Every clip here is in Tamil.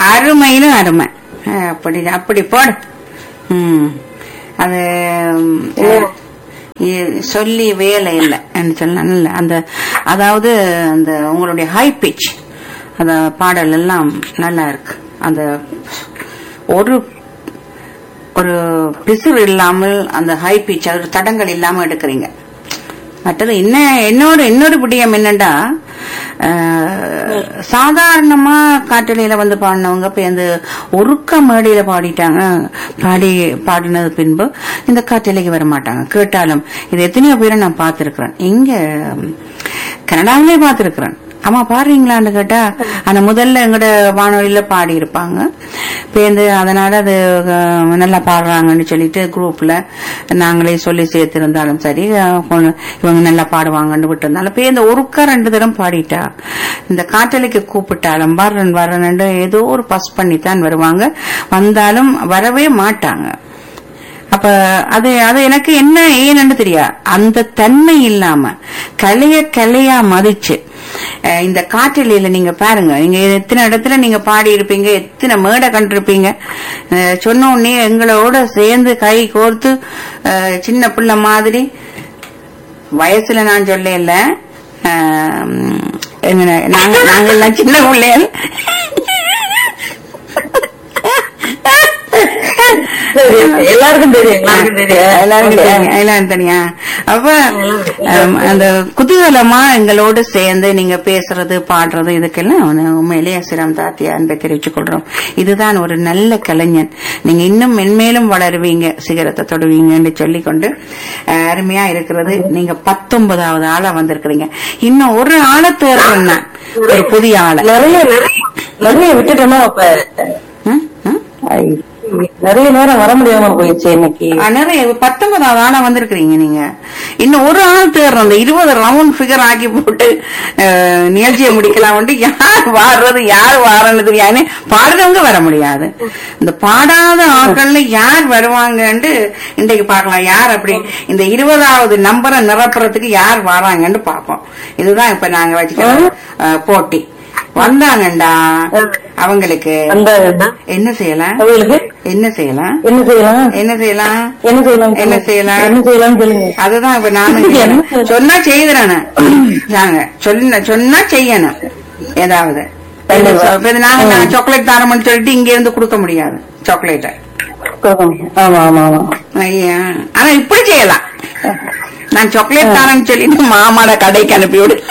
அருமையிலும் அருமை அஹ், அப்படி அப்படி போடு ம் அது ம், இ- சொல்லி வேலை இல்லை சொல்லலாம் இல்ல அந்த அதாவது அந்த உங்களுடைய ஹை பிச் அந்த பாடல் எல்லாம் நல்லா இருக்கு அந்த ஒரு ஒரு பிசுறு இல்லாமல் அந்த ஹை பிச் அது தடங்கள் இல்லாம எடுக்கிறீங்க மற்றது என்ன என்னோட இன்னொரு விடயம் என்னண்டா அஹ், சாதாரணமா காட்டலையில வந்து பாடினவங்க இப்ப இந்த ஒருக்க மேடையில பாடிட்டாங்க பாடி பாடினது பின்பு இந்த காட்டலைக்கு வர மாட்டாங்க கேட்டாலும் இது எத்தனையோ பேரை நான் பார்த்திருக்கிறேன் இங்க ம், கனடாவிலே பார்த்திருக்கிறேன் ஆமா பாடுறீங்களான்னு கேட்டா ஆனா முதல்ல எங்கட வானொலியில பாடி இருப்பாங்க பேருந்து அதனால அது அஹ், நல்லா பாடுறாங்கன்னு சொல்லிட்டு குரூப்ல நாங்களே சொல்லி சேர்த்திருந்தாலும் சரி அஹ், கொ- இவங்க நல்லா பாடுவாங்கன்னு விட்டு இருந்தாலும் பேருந்து ஒருக்கா ரெண்டு தரம் பாடிட்டா இந்த காற்றலைக்கு கூப்பிட்டாலும் வரன் வரன் ஏதோ ஒரு பஸ் பண்ணித்தான் வருவாங்க வந்தாலும் வரவே மாட்டாங்க அப்ப அது அது எனக்கு என்ன ஏன்னு தெரியா அந்த தன்மை இல்லாம கலைய கலையா மதிச்சு அஹ் இந்த காற்றலையில நீங்க பாருங்க நீங்க எத்தனை இடத்துல நீங்க பாடி இருப்பீங்க எத்தனை மேடை கண்டிருப்பீங்க அஹ் சொன்ன உடனே எங்களோட சேர்ந்து கை கோர்த்து அஹ் சின்ன பிள்ளை மாதிரி வயசுல நான் சொல்ல இல்ல நாங்க நாங்க எல்லாம் சின்ன பிள்ளைகள் எல்லாருக்கும் தெரியும் எல்லாருக்கும் தெரியும் எல்லாருக்கும் தெரியும் எல்லாரும் தெரியா அப்ப அம், அந்த குதூகலமா எங்களோட சேர்ந்து நீங்க பேசுறது பாடுறது இதுக்கெல்லாம் அவனு உண்மையிலேயே சிரம் தாத்தியா அன்பை தெரிவிச்சுக் கொள்றோம் இதுதான் ஒரு நல்ல கலைஞன் நீங்க இன்னும் மென்மேலும் வளருவீங்க சிகரத்தை தொடுவீங்கன்னு சொல்லிக்கொண்டு அஹ், அருமையா இருக்கிறது நீங்க பத்தொன்பதாவது ஆளா வந்திருக்கிறீங்க இன்னும் ஒரு ஆளை தேர்றேன் நான். ஒரு புதிய ஆளை நிறைய நிறைய நிறைய விட்டுட்டோமா அப்ப ம்? ம்? ஐ, நிறைய நேரம் வர முடியாம போயிடுச்சு இன்னைக்கு ஆ, நிறைய பத்தொன்பதாவது ஆளா வந்திருக்கிறீங்க நீங்க இன்னும் ஒரு ஆள் தேர்றோம் அந்த இருபது ரவுண்ட் ஃபிகர் ஆக்கி போட்டு அஹ், நிகழ்ச்சியை முடிக்கலாம் வந்து யார் வாடுறது யார் வாரன்னு தெரியாது பாடுறவங்க வர முடியாது இந்த பாடாத ஆட்கள்ல யார் வருவாங்கன்னு இன்றைக்கு பார்க்கலாம் யார் அப்படி இந்த இருபதாவது நம்பரை நிரப்புறதுக்கு யார் வராங்கன்னு பார்ப்போம் இதுதான் இப்ப நாங்க வச்சுக்கிறோம் அஹ், போட்டி வந்தாங்கண்டா அவங்களுக்கு வந்தாங்கன்னா என்ன செய்யலாம் அவங்களுக்கு என்ன செய்யலாம் என்ன செய்யலாம் என்ன செய்யலாம் என்ன செய்யலாம் என்ன செய்யலாம்? என்ன செய்யலாம் சொல்லுங்க அதுதான் இப்ப நானும் என்ன செய்யணும். செய்யலாம்? சொன்னா செய்துறானு நாங்க சொன்ன சொன்னா செய்யணும் ஏதாவது கண்டிப்பா. இப்ப இது நாங்க நான் சாக்லேட் தரமுன்னு சொல்லிட்டு இங்க இருந்து கொடுக்க முடியாது சாக்லேட்டை ஆமா ஆமா ஆமா ஐயா ஆனா இப்படி செய்யலாம் நான் சாக்லேட் தரேன்னு சொல்லிட்டு மாமாட கடைக்கு அனுப்பி விடு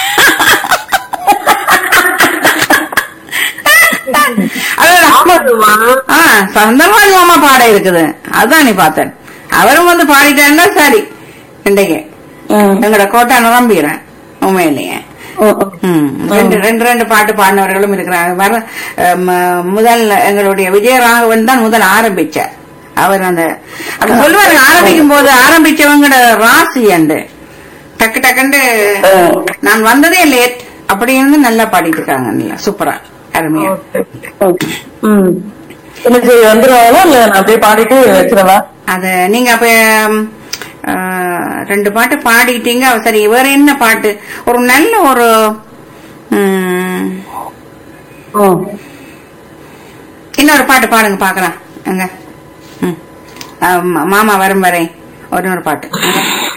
அதான் ஆமாமா ஆ சந்தர்மாஜ் மாமா பாட இருக்குது அதான் நீ பார்த்தேன் அவரும் வந்து பாடிட்டாருன்னா சரி இன்றைக்கு எங்கட கோட்டை நம்பிக்கிறேன் உண்மையிலேயே ம். ரெண்டு ரெண்டு ரெண்டு பாட்டு பாடினவர்களும் இருக்கிறாங்க வர அஹ், ம- முதல் எங்களுடைய விஜயராகவன் தான் முதல் ஆரம்பிச்சார் அவர் அந்த அது சொல்லுவாரு ஆரம்பிக்கும் போது ஆரம்பிச்சவங்கட ராசி அண்டு டக்கு டக்குண்டு நான் வந்ததே லேட் அப்படி இருந்து நல்லா பாடிட்டு இருக்காங்க நல்லா சூப்பரா அருமையா ம் என்ன சரி வந்துருவாங்களா இல்ல நான் அப்படியே பாடிட்டு வச்சிடவா அத நீங்க அப்ப ம், ஆ, ரெண்டு பாட்டு பாடிட்டீங்க சரி வேற என்ன பாட்டு ஒரு நல்ல ஒரு ம், இன்னொரு பாட்டு பாடுங்க பாக்கலாம் அங்க ம். ஆ, மா- மாமா வரும் வரை ஒரு ஒரு பாட்டு அங்க.